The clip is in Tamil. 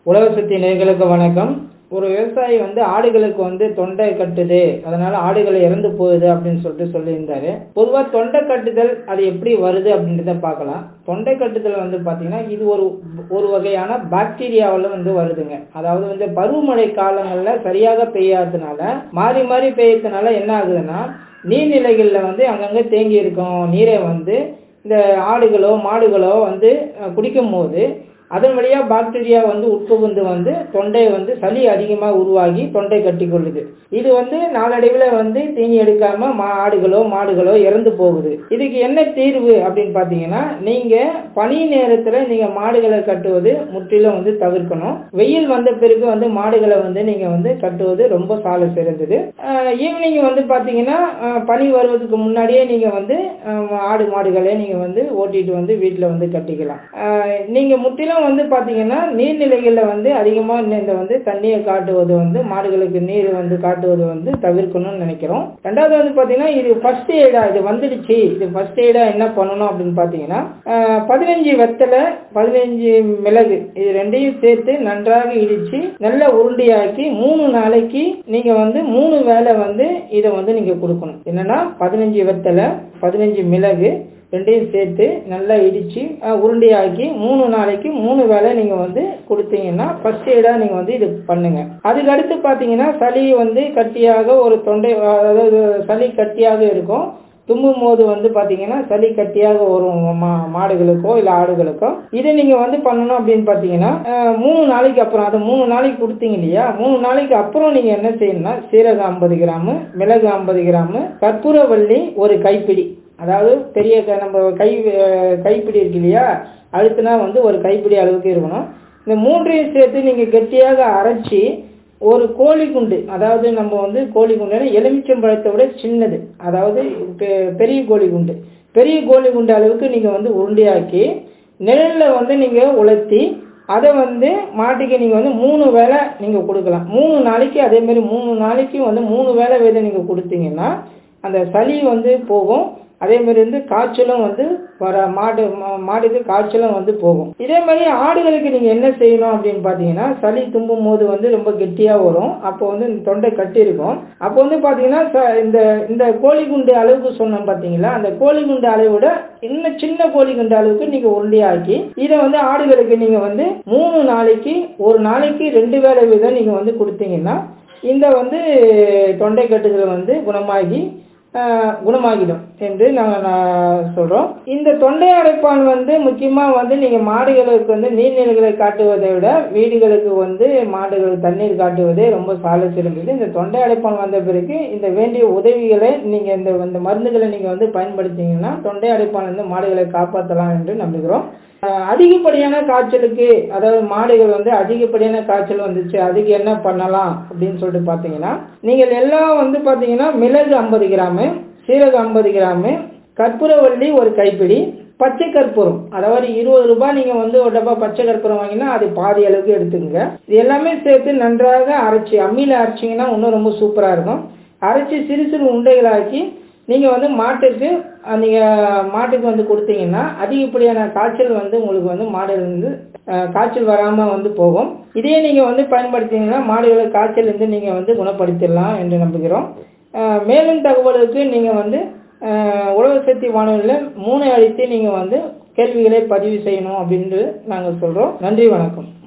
உழவு சக்தி நேயர்களுக்கு வணக்கம் ஒரு விவசாயி வந்து ஆடுகளுக்கு வந்து தொண்டை கட்டுது அதனால ஆடுகள் இறந்து போகுது அப்படின்னு சொல்லிட்டு சொல்லியிருந்தாரு பொதுவாக தொண்டை கட்டுதல் அது எப்படி வருது அப்படின்றத பார்க்கலாம் தொண்டை கட்டுதல் வந்து பார்த்தீங்கன்னா இது ஒரு ஒரு வகையான பாக்டீரியாவில் வந்து வருதுங்க அதாவது வந்து பருவமழை காலங்களில் சரியாக பெய்யாததுனால மாறி மாறி பெய்யறதுனால என்ன ஆகுதுன்னா நீர்நிலைகளில் வந்து அங்கங்கே தேங்கி இருக்கும் நீரை வந்து இந்த ஆடுகளோ மாடுகளோ வந்து அஹ், குடிக்கும் போது அதன் வழியாக பாக்டீரியா வந்து உட்புகுந்து வந்து தொண்டை வந்து சளி அதிகமாக உருவாகி தொண்டை கட்டி கொள்ளுது இது வந்து நாளடைவில் வந்து தீனி எடுக்காம மா ஆடுகளோ மாடுகளோ இறந்து போகுது இதுக்கு என்ன தீர்வு அப்படின்னு பார்த்தீங்கன்னா நீங்கள் பனி நேரத்தில் நீங்கள் மாடுகளை கட்டுவது முற்றிலும் வந்து தவிர்க்கணும் வெயில் வந்த பிறகு வந்து மாடுகளை வந்து நீங்கள் வந்து கட்டுவது ரொம்ப சால சிறந்தது ஈவினிங் வந்து பார்த்தீங்கன்னா அஹ், பனி வருவதுக்கு முன்னாடியே நீங்கள் வந்து அஹ், ஆடு மாடுகளை நீங்கள் வந்து ஓட்டிட்டு வந்து வீட்டில் வந்து கட்டிக்கலாம் அஹ், நீங்க முற்றிலும் வந்து பார்த்தீங்கன்னா நீர்நிலைகளில் வந்து அதிகமாக இந்த வந்து தண்ணியை காட்டுவது வந்து மாடுகளுக்கு நீர் வந்து காட்டுவது வந்து தவிர்க்கணும்னு நினைக்கிறோம் ரெண்டாவது வந்து பார்த்தீங்கன்னா இது ஃபர்ஸ்ட் எய்டா இது வந்துடுச்சு இது ஃபர்ஸ்ட் எய்டா என்ன பண்ணணும் அப்படின்னு பார்த்தீங்கன்னா அஹ், பதினஞ்சு வெத்தலை பதினஞ்சு மிளகு இது ரெண்டையும் சேர்த்து நன்றாக இடிச்சு நல்ல உருண்டையாக்கி மூணு நாளைக்கு நீங்க வந்து மூணு வேளை வந்து இதை வந்து நீங்க கொடுக்கணும் என்னன்னா பதினஞ்சு வெத்தலை பதினஞ்சு மிளகு ரெண்டையும் சேர்த்து நல்லா இடிச்சு அஹ், உருண்டையாக்கி மூணு நாளைக்கு மூணு வேளை நீங்க வந்து கொடுத்தீங்கன்னா ஃபர்ஸ்ட் எய்டா நீங்க வந்து இது பண்ணுங்க அதுக்கு அடுத்து பாத்தீங்கன்னா சளி வந்து கட்டியாக ஒரு தொண்டை அதாவது சளி கட்டியாக இருக்கும் தும்பும் போது வந்து பாத்தீங்கன்னா சளி கட்டியாக வரும் மா மாடுகளுக்கோ இல்லை ஆடுகளுக்கோ இதை நீங்க வந்து பண்ணணும் அப்படின்னு பாத்தீங்கன்னா அஹ், மூணு நாளைக்கு அப்புறம் அது மூணு நாளைக்கு கொடுத்தீங்க இல்லையா மூணு நாளைக்கு அப்புறம் நீங்க என்ன செய்யணும்னா சீரகம் ஐம்பது கிராமு மிளகு ஐம்பது கிராமு கற்பூரவள்ளி ஒரு கைப்பிடி அதாவது பெரிய க- நம்ம கை அஹ், கைப்பிடி இருக்கு இல்லையா அழுத்துனா வந்து ஒரு கைப்பிடி அளவுக்கு இருக்கணும் இந்த மூன்றையும் சேர்த்து நீங்க கெட்டியாக அரைச்சி ஒரு கோழி குண்டு அதாவது நம்ம வந்து கோழி குண்டுனா எலுமிச்சம்பழத்தை விட சின்னது அதாவது பெ- பெரிய கோழி குண்டு பெரிய கோழி குண்டு அளவுக்கு நீங்க வந்து உருண்டையாக்கி நிழல்ல வந்து நீங்க உலர்த்தி அதை வந்து மாட்டுக்கு நீங்க வந்து மூணு வேளை நீங்க கொடுக்கலாம் மூணு நாளைக்கு அதே மாதிரி மூணு நாளைக்கு வந்து மூணு வேளை விதை நீங்க கொடுத்தீங்கன்னா அந்த சளி வந்து போகும் அதே மாதிரி வந்து காய்ச்சலும் வந்து வர மாடு மா- மாடுக்கு காய்ச்சலும் வந்து போகும் இதே மாதிரி ஆடுகளுக்கு நீங்க என்ன செய்யணும் அப்படின்னு பாத்தீங்கன்னா சளி தும்பும் போது வந்து ரொம்ப கெட்டியா வரும் அப்போ வந்து இந்த தொண்டை கட்டி இருக்கும் அப்போ வந்து பாத்தீங்கன்னா ச- இந்த இந்த கோழி குண்டு அளவுக்கு சொன்னோம் பாத்தீங்களா அந்த கோழி குண்டு அளவை விட இன்னும் சின்ன கோழி குண்டு அளவுக்கு நீங்க உருண்டையாக்கி இதை வந்து ஆடுகளுக்கு நீங்க வந்து மூணு நாளைக்கு ஒரு நாளைக்கு ரெண்டு வேளை வீதம் நீங்க வந்து கொடுத்தீங்கன்னா இந்த வந்து தொண்டை கட்டுதல் வந்து குணமாகி ஆஹ், குணமாகிடும் என்று நாங்கள் நான் சொல்கிறோம் இந்த தொண்டை அடைப்பான் வந்து முக்கியமாக வந்து நீங்கள் மாடுகளுக்கு வந்து நீர்நிலைகளை காட்டுவதை விட வீடுகளுக்கு வந்து மாடுகளுக்கு தண்ணீர் காட்டுவதே ரொம்ப சால சிறந்தது இந்த தொண்டை அடைப்பான் வந்த பிறகு இந்த வேண்டிய உதவிகளை நீங்கள் இந்த இந்த மருந்துகளை நீங்கள் வந்து பயன்படுத்திங்கன்னா தொண்டை அடைப்பான் வந்து மாடுகளை காப்பாற்றலாம் என்று நம்புகிறோம் ஆஹ் அதிகப்படியான காய்ச்சலுக்கு அதாவது மாடுகள் வந்து அதிகப்படியான காய்ச்சல் வந்துச்சு அதுக்கு என்ன பண்ணலாம் அப்படின்னு சொல்லிட்டு பார்த்தீங்கன்னா நீங்கள் எல்லாம் வந்து பார்த்தீங்கன்னா மிளகு ஐம்பது கிராமு சீரகம் ஐம்பது கிராமு கற்பூரவள்ளி ஒரு கைப்பிடி பச்சை கற்பூரம் அதாவது இருபது ரூபாய் நீங்க வந்து ஒரு டப்பா பச்சை கற்பூரம் வாங்கினா அது பாதி அளவுக்கு எடுத்துக்கங்க இது எல்லாமே சேர்த்து நன்றாக அரைச்சி அம்மியில அரைச்சிங்கன்னா இன்னும் ரொம்ப சூப்பரா இருக்கும் அரைச்சி சிறு சிறு உண்டைகளாக்கி நீங்க வந்து மாட்டுக்கு அஹ், நீங்க மாட்டுக்கு வந்து கொடுத்தீங்கன்னா அதிகப்படியான காய்ச்சல் வந்து உங்களுக்கு வந்து மாடு வந்து அஹ், காய்ச்சல் வராம வந்து போகும் இதே நீங்க வந்து பயன்படுத்தினீங்கன்னா மாடுகளை காய்ச்சல் இருந்து நீங்க வந்து குணப்படுத்திடலாம் என்று நம்புகிறோம் அஹ், மேலும் தகவலுக்கு நீங்க வந்து அஹ், உழவு சக்தி வானொலியில் மூணை அழித்து நீங்க வந்து கேள்விகளை பதிவு செய்யணும் அப்படின்ட்டு நாங்கள் சொல்றோம் நன்றி வணக்கம்